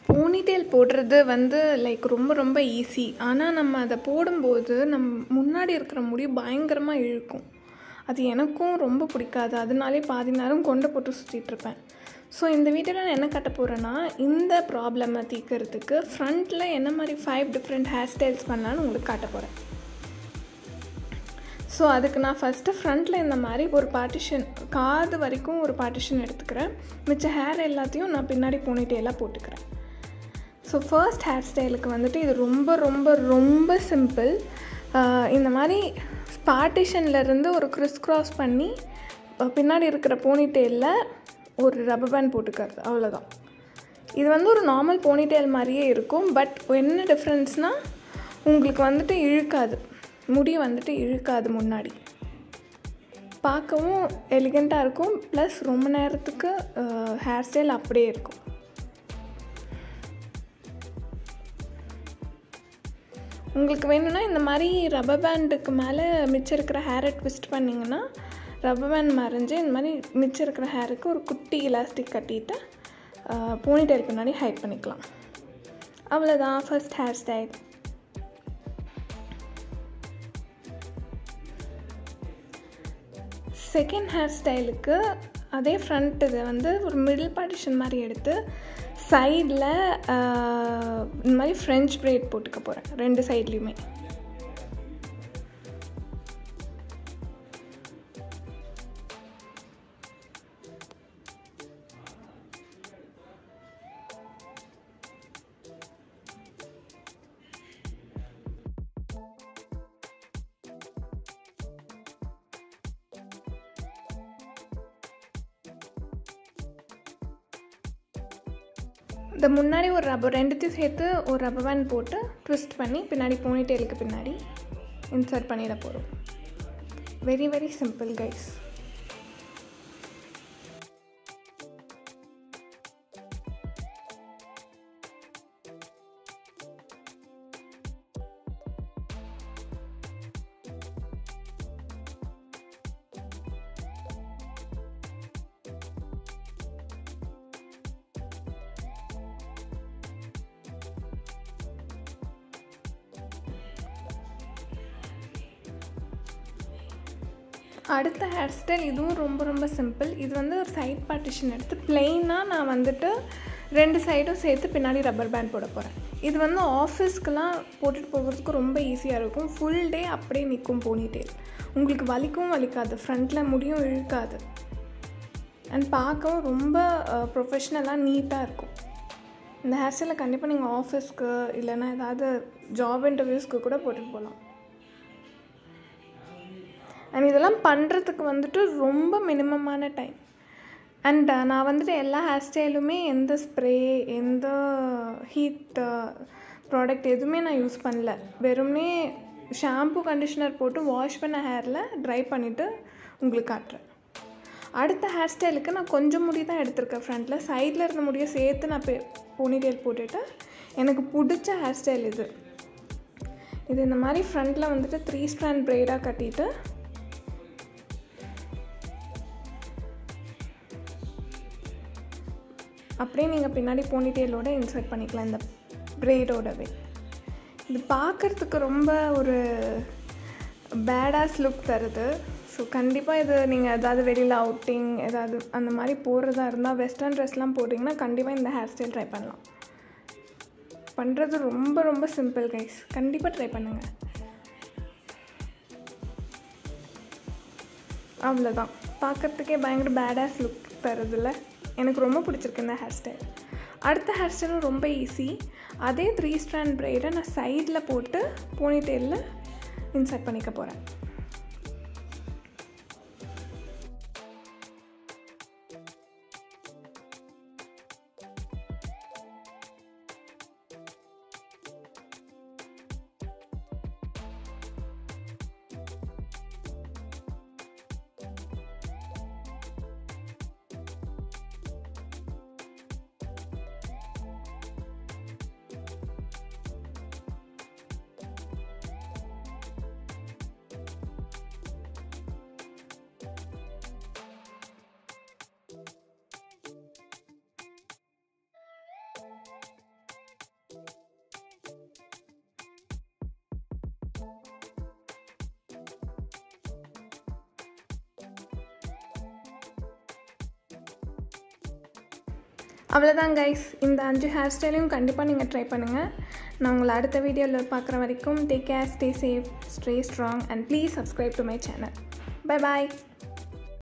ponytail போடுறது வந்து like ரொம்ப ரொம்ப ஈஸி ஆனால் நம்ம அதை போடும்போது நம் முன்னாடி இருக்கிற முடி பயங்கரமாக இழுக்கும் அது எனக்கும் ரொம்ப பிடிக்காது அதனாலே பாதி நேரம் கொண்டை போட்டு சுற்றிட்டுருப்பேன் ஸோ இந்த வீடியோவில் நான் என்ன கட்ட போகிறேன்னா இந்த ப்ராப்ளமை தீர்க்கறதுக்கு ஃப்ரண்ட்டில் என்ன மாதிரி ஃபைவ் டிஃப்ரெண்ட் ஹேர் ஸ்டைல்ஸ் பண்ணலான்னு உங்களுக்கு காட்ட போகிறேன் ஸோ அதுக்கு நான் ஃபஸ்ட்டு ஃப்ரண்ட்டில் இந்த மாதிரி ஒரு பார்ட்டிஷன் காது வரைக்கும் ஒரு பார்ட்டிஷன் எடுத்துக்கிறேன் மிச்ச ஹேர் எல்லாத்தையும் நான் பின்னாடி போனிட்டேலாக போட்டுக்கிறேன் ஸோ ஃபர்ஸ்ட் ஹேர் ஸ்டைலுக்கு வந்துட்டு இது ரொம்ப ரொம்ப ரொம்ப சிம்பிள் இந்த மாதிரி பார்ட்டிஷன்லேருந்து ஒரு க்ரிஸ் க்ராஸ் பண்ணி பின்னாடி இருக்கிற போனிட்டேலில் ஒரு ரப்பர் பேண்ட் போட்டுக்கிறது அவ்வளோதான் இது வந்து ஒரு நார்மல் போனிடெயில் மாதிரியே இருக்கும் பட் என்ன டிஃப்ரென்ஸ்னால் உங்களுக்கு வந்துட்டு இழுக்காது முடி வந்துட்டு இழுக்காது முன்னாடி பார்க்கவும் எலிகண்ட்டாக இருக்கும் ப்ளஸ் ரொம்ப நேரத்துக்கு ஹேர் ஸ்டைல் அப்படியே இருக்கும் உங்களுக்கு வேணும்னா இந்த மாதிரி ரப்பர் பேண்டுக்கு மேலே மிச்சம் இருக்கிற ஹேரை ட்விஸ்ட் பண்ணிங்கன்னா ரப்பர் பேண்ட் மறைஞ்சு இந்த மாதிரி மிச்சம் இருக்கிற ஹேருக்கு ஒரு குட்டி இலாஸ்டிக் கட்டிட்டு போனிடெயில் பின்னாடி ஹைட் பண்ணிக்கலாம் அவ்வளோதான் first hair style second hair ஸ்டைலுக்கு அதே ஃப்ரண்ட் இதை வந்து ஒரு மிடில் பார்ட்டிஷன் மாதிரி எடுத்து சைடில் இந்த மாதிரி ஃப்ரெஞ்ச் ப்ரேட் போட்டுக்க போகிறேன் ரெண்டு சைட்லேயுமே இந்த முன்னாடி ஒரு ரப்பர் ரெண்டுத்தையும் சேர்த்து ஒரு ரப்பர் பேண்ட் போட்டு ட்விஸ்ட் பண்ணி பின்னாடி போனிடெயிலுக்கு பின்னாடி இன்சர்ட் பண்ணிட போகிறோம் வெரி வெரி சிம்பிள் கைஸ் அடுத்த ஹேர் ஸ்டைல் இதுவும் ரொம்ப ரொம்ப சிம்பிள் இது வந்து ஒரு சைட் பார்ட்டிஷன் எடுத்து பிளெயினாக நான் வந்துட்டு ரெண்டு சைடும் சேர்த்து பின்னாடி ரப்பர் பேண்ட் போட போகிறேன் இது வந்து ஆஃபீஸ்க்கெலாம் போட்டுட்டு போகிறதுக்கு ரொம்ப ஈஸியாக இருக்கும் ஃபுல் டே அப்படியே நிற்கும் போனிட்டேல் உங்களுக்கு வலிக்கவும் வலிக்காது ஃப்ரண்ட்டில் முடியும் இழுக்காது அண்ட் பார்க்கவும் ரொம்ப ப்ரொஃபஷ்னலாக நீட்டாக இருக்கும் இந்த ஹேர் ஸ்டைலை கண்டிப்பாக நீங்கள் ஆஃபீஸ்க்கு இல்லைன்னா ஏதாவது ஜாப் இன்டர்வியூஸ்க்கு கூட போட்டுட்டு போகலாம் அண்ட் இதெல்லாம் பண்ணுறதுக்கு வந்துட்டு ரொம்ப மினிமமான டைம் அண்ட் நான் வந்துட்டு எல்லா ஹேர் ஸ்டைலுமே எந்த ஸ்ப்ரே எந்த ஹீட் ப்ராடக்ட் எதுவுமே நான் யூஸ் பண்ணல வெறும்னே ஷாம்பு கண்டிஷ்னர் போட்டு வாஷ் பண்ண ஹேரில் ட்ரை பண்ணிவிட்டு உங்களுக்கு காட்டுறேன் அடுத்த ஹேர் ஸ்டைலுக்கு நான் கொஞ்சம் முடி தான் எடுத்திருக்கேன் ஃப்ரண்ட்டில் சைடில் இருந்த முடியை சேர்த்து நான் பே போனிடெயில் போட்டுட்டு எனக்கு பிடிச்ச ஹேர் ஸ்டைல் இது இது இந்த மாதிரி ஃப்ரண்ட்டில் வந்துட்டு த்ரீ ஸ்ட்ராண்ட் ப்ரைடாக கட்டிட்டு அப்படியே நீங்கள் பின்னாடி போனிடெயிலோட இன்சர்ட் பண்ணிக்கலாம் இந்த ப்ரேடோடவே இது பார்க்குறதுக்கு ரொம்ப ஒரு பேடாஸ் லுக் தருது ஸோ கண்டிப்பாக இது நீங்கள் ஏதாவது வெளியில் அவுட்டிங் ஏதாவது அந்த மாதிரி போடுறதா இருந்தால் வெஸ்டர்ன் ட்ரெஸ்லாம் போட்டிங்கன்னா கண்டிப்பாக இந்த ஹேர் ஸ்டைல் ட்ரை பண்ணலாம் பண்ணுறது ரொம்ப ரொம்ப சிம்பிள் கைஸ் கண்டிப்பாக ட்ரை பண்ணுங்கள் அவ்வளோதான் பார்க்குறதுக்கே பயங்கர பேடாஸ் லுக் தருதில்ல எனக்கு ரொம்ப பிடிச்சிருக்கு இந்த ஹேர் ஸ்டைல் அடுத்த ஹேர் ஸ்டைலும் ரொம்ப ஈஸி அதே த்ரீ ஸ்ட்ராண்ட் ப்ரைடை நான் சைடில் போட்டு போனிடெயிலில் இன்சர்ட் பண்ணிக்க போகிறேன் அவ்வளோதான் கைஸ் இந்த அஞ்சு ஹேர் ஸ்டைலையும் கண்டிப்பாக நீங்கள் ட்ரை பண்ணுங்கள் நான் உங்களை அடுத்த வீடியோவில் பார்க்குற வரைக்கும் take care stay safe stay strong and please subscribe to my channel bye bye